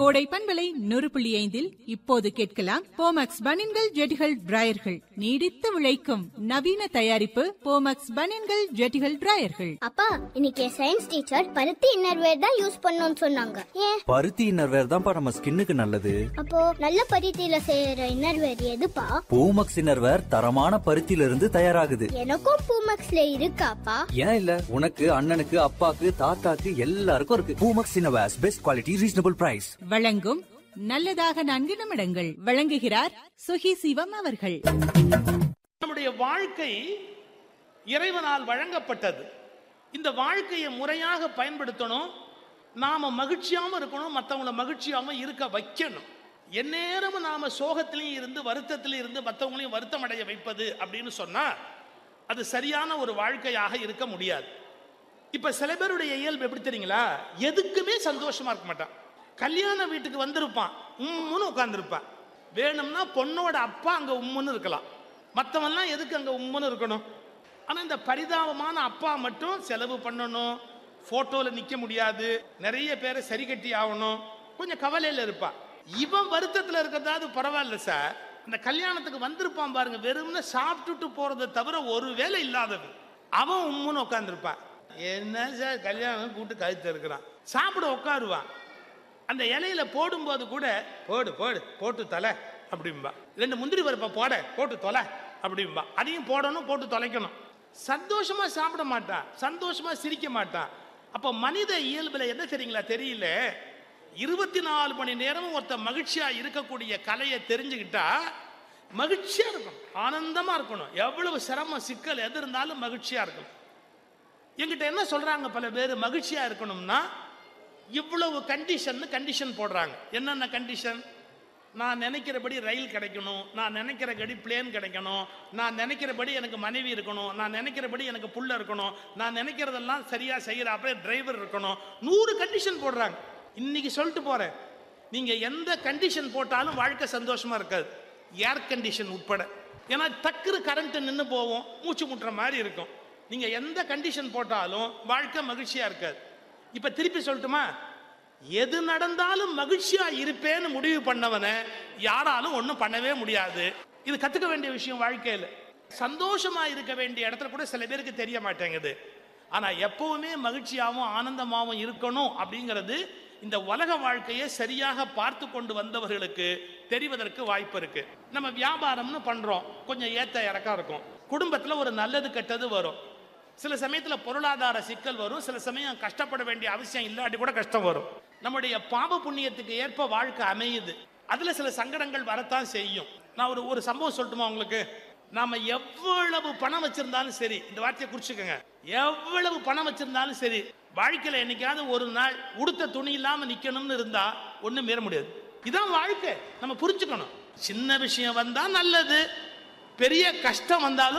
கோடை பண்பலை நூறு புள்ளி ஐந்தில் இப்போது கேட்கலாம் போமக்ஸ் பனின்கள் ஜெட்டிகள் டிராயர்கள் நீடித்து விளைக்கும் நவீன தயாரிப்பு போமக்ஸ் பனின்கள் ஜெட்டிகள் டிராயர்கள் அப்பா இன்னைக்கு சயின்ஸ் டீச்சர் பருத்தி இன்னர்வேர் தான் யூஸ் பண்ணணும்னு சொன்னாங்க ஏன் பருத்தி இன்னர்வேர் தான்ப்பா நம்ம ஸ்கின்னுக்கு நல்லது அப்போ நல்ல பருத்தியில செய்யற இன்னர்வேர் எதுப்பா பூமக்ஸ் இன்னர்வேர் தரமான பருத்தியில இருந்து தயாராகுது எனக்கும் பூமக்ஸ்ல இருக்காப்பா ஏன் இல்ல உனக்கு அண்ணனுக்கு அப்பாக்கு தாத்தாக்கு எல்லாருக்கும் இருக்கு Poomex innerwears best quality reasonable price வழங்கும் நல்லதாக நான்கு நிமிடங்கள் வழங்குகிறார் சுகி சிவம் அவர்கள் நம்முடைய வாழ்க்கை இறைவனால் வழங்கப்பட்டது இந்த வாழ்க்கையை முறையாக பயன்படுத்தணும் நாம மகிழ்ச்சியாம இருக்கணும் மற்றவங்கள மகிழ்ச்சியாம இருக்க வைக்கணும் எந்நேரமும் நாம சோகத்திலையும் இருந்து வருத்தத்திலையும் இருந்து மற்றவங்களையும் வருத்தம் அடைய வைப்பது அப்படின்னு சொன்னா அது சரியான ஒரு வாழ்க்கையாக இருக்க முடியாது இப்ப சில பேருடைய இயல்பு எப்படி தெரியுங்களா எதுக்குமே சந்தோஷமா இருக்க மாட்டான் கல்யாண வீட்டுக்கு வந்திருப்பான் உம்முன்னு உட்காந்துருப்பான் வேணும்னா பொண்ணோட அப்பா அங்க உம்முன்னு இருக்கலாம் மற்றவன்லாம் எதுக்கு அங்க உம்முன்னு இருக்கணும் ஆனா இந்த பரிதாபமான அப்பா மட்டும் செலவு பண்ணணும் போட்டோல நிக்க முடியாது நிறைய பேரை சரி கட்டி ஆகணும் கொஞ்சம் கவலையில இருப்பா இவன் வருத்தத்துல இருக்கிறதாவது பரவாயில்ல சார் அந்த கல்யாணத்துக்கு வந்திருப்பான் பாருங்க வெறும்னு சாப்பிட்டுட்டு போறதை தவிர ஒரு வேலை இல்லாதவன் அவன் உம்முன்னு உட்காந்துருப்பான் என்ன சார் கல்யாணம் கூட்டு கழுத்து இருக்கிறான் சாப்பிட உட்காருவான் அந்த இலையில போடும்போது கூட போடு போடு போட்டு தொலை அப்படிம்பா ரெண்டு முந்திரி பருப்பை போட போட்டு தொலை அப்படிம்பா அதையும் போடணும் போட்டு தொலைக்கணும் சந்தோஷமா சாப்பிட மாட்டான் சந்தோஷமா சிரிக்க மாட்டான் அப்போ மனித இயல்புல என்ன தெரியுங்களா தெரியல இருபத்தி நாலு மணி நேரமும் ஒருத்தன் மகிழ்ச்சியா இருக்கக்கூடிய கலையை தெரிஞ்சுக்கிட்டா மகிழ்ச்சியா இருக்கணும் ஆனந்தமா இருக்கணும் எவ்வளவு சிரமம் சிக்கல் எது இருந்தாலும் மகிழ்ச்சியா இருக்கணும் என்கிட்ட என்ன சொல்றாங்க பல பேர் மகிழ்ச்சியா இருக்கணும்னா இவ்வளவு கண்டிஷன் கண்டிஷன் போடுறாங்க என்னென்ன கண்டிஷன் நான் நினைக்கிறபடி ரயில் கிடைக்கணும் நான் நினைக்கிறபடி பிளேன் கிடைக்கணும் நான் நினைக்கிறபடி எனக்கு மனைவி இருக்கணும் நான் நினைக்கிறபடி எனக்கு புள்ள இருக்கணும் நான் நினைக்கிறதெல்லாம் சரியா செய்யறாப்ப டிரைவர் இருக்கணும் நூறு கண்டிஷன் போடுறாங்க இன்னைக்கு சொல்லிட்டு போறேன் நீங்க எந்த கண்டிஷன் போட்டாலும் வாழ்க்கை சந்தோஷமா இருக்காது ஏர் கண்டிஷன் உட்பட ஏன்னா டக்குரு கரண்ட் நின்று போவோம் மூச்சு முட்டுற மாதிரி இருக்கும் நீங்க எந்த கண்டிஷன் போட்டாலும் வாழ்க்கை மகிழ்ச்சியா இருக்காது இப்ப திருப்பி சொல்லட்டுமா எது நடந்தாலும் மகிழ்ச்சியா இருப்பேன்னு முடிவு பண்ணவனை யாராலும் ஒன்றும் பண்ணவே முடியாது இது கத்துக்க வேண்டிய விஷயம் வாழ்க்கையில் சந்தோஷமா இருக்க வேண்டிய இடத்துல கூட சில பேருக்கு தெரிய மாட்டேங்குது ஆனா எப்பவுமே மகிழ்ச்சியாகவும் ஆனந்தமாகவும் இருக்கணும் அப்படிங்கிறது இந்த உலக வாழ்க்கையை சரியாக பார்த்து கொண்டு வந்தவர்களுக்கு தெரிவதற்கு வாய்ப்பு இருக்கு நம்ம வியாபாரம்னு பண்றோம் கொஞ்சம் ஏத்த இறக்கம் இருக்கும் குடும்பத்துல ஒரு நல்லது கெட்டது வரும் சில சமயத்துல பொருளாதார சிக்கல் வரும் சில சமயம் கஷ்டப்பட வேண்டிய அவசியம் இல்லாட்டி கூட கஷ்டம் வரும் நம்முடைய பாவ புண்ணியத்துக்கு ஏற்ப வாழ்க்கை அமையுது அதுல சில சங்கடங்கள் வரத்தான் செய்யும் நான் ஒரு ஒரு சம்பவம் சொல்லட்டுமா உங்களுக்கு நாம எவ்வளவு பணம் வச்சிருந்தாலும் சரி இந்த வார்த்தையை குறிச்சுக்கோங்க எவ்வளவு பணம் வச்சிருந்தாலும் சரி வாழ்க்கையில என்னைக்காவது ஒரு நாள் உடுத்த துணி இல்லாம நிக்கணும்னு இருந்தா ஒண்ணும் மீற முடியாது இதான் வாழ்க்கை நம்ம புரிஞ்சுக்கணும் சின்ன விஷயம் வந்தா நல்லது பெரிய கஷ்டம் வந்தாலும்